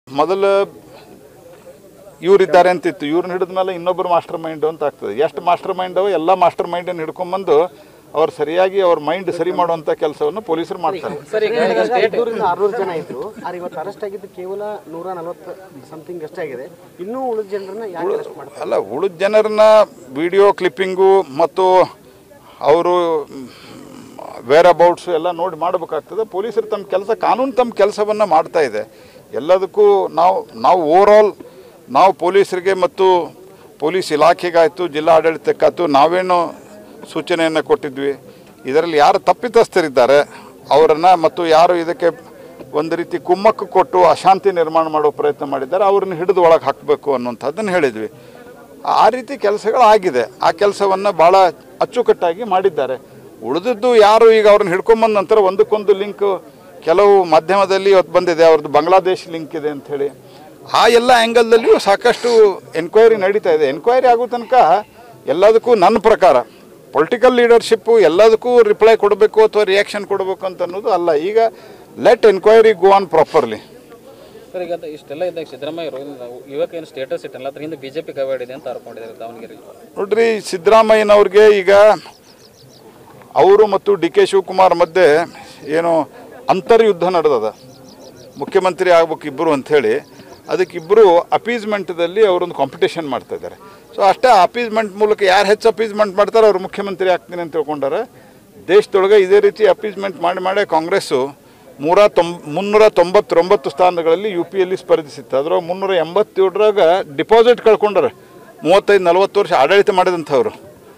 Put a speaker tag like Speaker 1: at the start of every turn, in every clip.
Speaker 1: ಮೊದಲು ಇವ್ರಿದ್ದಾರೆ ಅಂತಿತ್ತು ಇವ್ರನ್ನ ಹಿಡಿದ ಮೇಲೆ ಇನ್ನೊಬ್ಬರು ಮಾಸ್ಟರ್ ಮೈಂಡ್ ಅಂತ ಆಗ್ತದೆ ಎಷ್ಟು ಮಾಸ್ಟರ್ ಮೈಂಡ್ ಎಲ್ಲ ಮಾಸ್ಟರ್ ಮೈಂಡನ್ನು ಹಿಡ್ಕೊಂಬಂದು ಅವ್ರು ಸರಿಯಾಗಿ ಅವ್ರ ಮೈಂಡ್ ಸರಿ ಮಾಡುವಂಥ ಕೆಲಸವನ್ನು ಪೊಲೀಸರು ಮಾಡ್ತಾರೆ
Speaker 2: ಸರ್ ಈಗ ಈಗ ಸ್ಟೇಟ್
Speaker 3: ಐದುನೂರಿಂದ ಆರುನೂರು ಜನ ಇದ್ರು ಆದ್ರೆ ಇವತ್ತು ಅರೆಸ್ಟ್ ಆಗಿದ್ದು ಕೇವಲ ನೂರ ನಲವತ್ತು ಸಮಥಿಂಗ್ ಅಷ್ಟೇ ಆಗಿದೆ ಇನ್ನೂ ಉಳಿದ ಜನರನ್ನ ಯಾಕೆ ಅರೆಸ್ಟ್ ಮಾಡ್ತಾರೆ
Speaker 1: ಅಲ್ಲ ಉಳಿದ ಜನರನ್ನ ವಿಡಿಯೋ ಕ್ಲಿಪ್ಪಿಂಗು ಮತ್ತು ಅವರು ವೇರ್ ಅಬೌಟ್ಸ್ ಎಲ್ಲ ನೋಡಿ ಮಾಡಬೇಕಾಗ್ತದೆ ಪೊಲೀಸರು ತಮ್ಮ ಕೆಲಸ ಕಾನೂನು ತಮ್ಮ ಕೆಲಸವನ್ನು ಮಾಡ್ತಾ ಇದೆ ಎಲ್ಲದಕ್ಕೂ ನಾವು ನಾವು ಓವರಾಲ್ ನಾವು ಪೊಲೀಸರಿಗೆ ಮತ್ತು ಪೊಲೀಸ್ ಇಲಾಖೆಗಾಯಿತು ಜಿಲ್ಲಾ ಆಡಳಿತಕ್ಕಾಯ್ತು ನಾವೇನು ಸೂಚನೆಯನ್ನು ಕೊಟ್ಟಿದ್ವಿ ಇದರಲ್ಲಿ ಯಾರು ತಪ್ಪಿತಸ್ಥರಿದ್ದಾರೆ ಅವರನ್ನು ಮತ್ತು ಯಾರು ಇದಕ್ಕೆ ಒಂದು ರೀತಿ ಕುಮ್ಮಕ್ಕು ಕೊಟ್ಟು ಅಶಾಂತಿ ನಿರ್ಮಾಣ ಮಾಡೋ ಪ್ರಯತ್ನ ಮಾಡಿದ್ದಾರೆ ಅವ್ರನ್ನ ಹಿಡಿದು ಒಳಗೆ ಹಾಕಬೇಕು ಅನ್ನುವಂಥದ್ದನ್ನು ಹೇಳಿದ್ವಿ ಆ ರೀತಿ ಕೆಲಸಗಳಾಗಿದೆ ಆ ಕೆಲಸವನ್ನು ಭಾಳ ಅಚ್ಚುಕಟ್ಟಾಗಿ ಮಾಡಿದ್ದಾರೆ ಉಳಿದದ್ದು ಯಾರು ಈಗ ಅವ್ರನ್ನ ಹಿಡ್ಕೊಂಬಂದ ನಂತರ ಒಂದಕ್ಕೊಂದು ಲಿಂಕ್ ಕೆಲವು ಮಾಧ್ಯಮದಲ್ಲಿ ಇವತ್ತು ಬಂದಿದೆ ಅವ್ರದ್ದು ಬಾಂಗ್ಲಾದೇಶ್ ಲಿಂಕ್ ಇದೆ ಅಂಥೇಳಿ ಆ ಎಲ್ಲ ಆ್ಯಂಗಲ್ದಲ್ಲಿಯೂ ಸಾಕಷ್ಟು ಎನ್ಕ್ವೈರಿ ನಡೀತಾ ಇದೆ ಎನ್ಕ್ವೈರಿ ಆಗೋ ತನಕ ಎಲ್ಲದಕ್ಕೂ ನನ್ನ ಪ್ರಕಾರ ಪೊಲಿಟಿಕಲ್ ಲೀಡರ್ಶಿಪ್ಪು ಎಲ್ಲದಕ್ಕೂ ರಿಪ್ಲೈ ಕೊಡಬೇಕು ಅಥವಾ ರಿಯಾಕ್ಷನ್ ಕೊಡಬೇಕು ಅಂತ ಅನ್ನೋದು ಅಲ್ಲ ಈಗ let enquiry go on properly
Speaker 2: sir ಈಗ ಅದು ಇಷ್ಟೆಲ್ಲ ಇದ್ದಾಗ ಸಿದ್ದರಾಮಯ್ಯ ಅವರು ಯುವಕ ಏನು ಸ್ಟೇಟಸ್ ಇಟ್ಟಲ್ಲ ಅದ್ರ ಹಿಂದೆ ಬಿಜೆಪಿ ಕೈವಾಡಿದೆ ಅಂತ ಆರೋಪಿದ್ದಾರೆ ದಾವಣಗೆರೆ
Speaker 1: ನೋಡ್ರಿ ಸಿದ್ದರಾಮಯ್ಯನವ್ರಿಗೆ ಈಗ ಅವರು ಮತ್ತು ಡಿ ಕೆ ಶಿವಕುಮಾರ್ ಮಧ್ಯೆ ಏನು ಅಂತರ್ಯುದ್ಧ ನಡೆದದ ಮುಖ್ಯಮಂತ್ರಿ ಆಗ್ಬೇಕು ಇಬ್ಬರು ಅಂಥೇಳಿ ಅದಕ್ಕಿಬ್ಬರು ಅಪೀಸ್ಮೆಂಟ್ದಲ್ಲಿ ಅವರೊಂದು ಕಾಂಪಿಟೇಷನ್ ಮಾಡ್ತಾ ಇದ್ದಾರೆ ಸೊ ಅಷ್ಟೇ ಅಪೀಸ್ಮೆಂಟ್ ಮೂಲಕ ಯಾರು ಹೆಚ್ಚು ಅಪೀಸ್ಮೆಂಟ್ ಮಾಡ್ತಾರೆ ಅವ್ರು ಮುಖ್ಯಮಂತ್ರಿ ಆಗ್ತೀನಿ ಅಂತ ತಿಳ್ಕೊಂಡಾರೆ ದೇಶದೊಳಗೆ ಇದೇ ರೀತಿ ಅಪೀಸ್ಮೆಂಟ್ ಮಾಡಿ ಮಾಡೇ ಕಾಂಗ್ರೆಸ್ಸು ಮೂರ ತೊಂಬ ಮುನ್ನೂರ ತೊಂಬತ್ತೊಂಬತ್ತು ಸ್ಥಾನಗಳಲ್ಲಿ ಯು ಪಿಯಲ್ಲಿ ಸ್ಪರ್ಧಿಸಿತ್ತು ಅದ್ರಾಗ ಮುನ್ನೂರ ಎಂಬತ್ತೇಳರಾಗ ಡಿಪಾಸಿಟ್ ಕಳ್ಕೊಂಡಾರೆ ಮೂವತ್ತೈದು ನಲವತ್ತು ವರ್ಷ ಆಡಳಿತ ಮಾಡಿದಂಥವ್ರು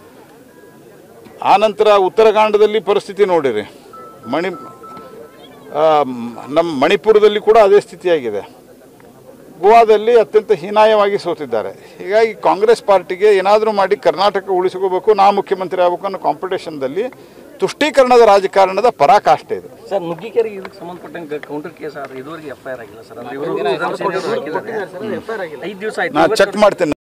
Speaker 1: ಆನಂತರ ಉತ್ತರಾಖಂಡದಲ್ಲಿ ಪರಿಸ್ಥಿತಿ ನೋಡಿರಿ ಮಣಿ ಆ, ಮ್- ನಮ್ಮ ಮಣಿಪುರದಲ್ಲಿ ಕೂಡ ಅದೇ ಸ್ಥಿತಿಯಾಗಿದೆ ಗೋವಾದಲ್ಲಿ ಅತ್ಯಂತ ಹೀನಾಯವಾಗಿ ಸೋತಿದ್ದಾರೆ ಹೀಗಾಗಿ ಕಾಂಗ್ರೆಸ್ ಪಾರ್ಟಿಗೆ ಏನಾದರೂ ಮಾಡಿ ಕರ್ನಾಟಕ ಉಳಿಸ್ಕೋಬೇಕು ನಾ ಮುಖ್ಯಮಂತ್ರಿ ಆಗಬೇಕು ಅನ್ನೋ ಕಾಂಪಿಟೇಷನ್ದಲ್ಲಿ ತುಷ್ಟೀಕರಣದ ರಾಜಕಾರಣದ ಪರಾಕಾಷ್ಠೆ ಇದು
Speaker 4: ಸರ್ ನುಗ್ಗಿಕೆರೆಗೆ ಇದಕ್ಕೆ ಸಂಬಂಧಪಟ್ಟಂಗೆ ಕೌಂಟರ್ ಕೇಸ್ ಆದ್ರೆ ಇದುವರೆಗೆ ಎಫ್ ಐ ಆರ್ ಆಗಿಲ್ಲ ಸರ್ ಅಂದ್ರೆ ಇವರು ವಿಧಾನಸಭೆಯವರು ಹಾಕಿದ್ದಾರೆ ಐದು ದಿವಸ ಆಯ್ತು
Speaker 1: ನಾನು ಚೆಕ್ ಮಾಡ್ತೇನೆ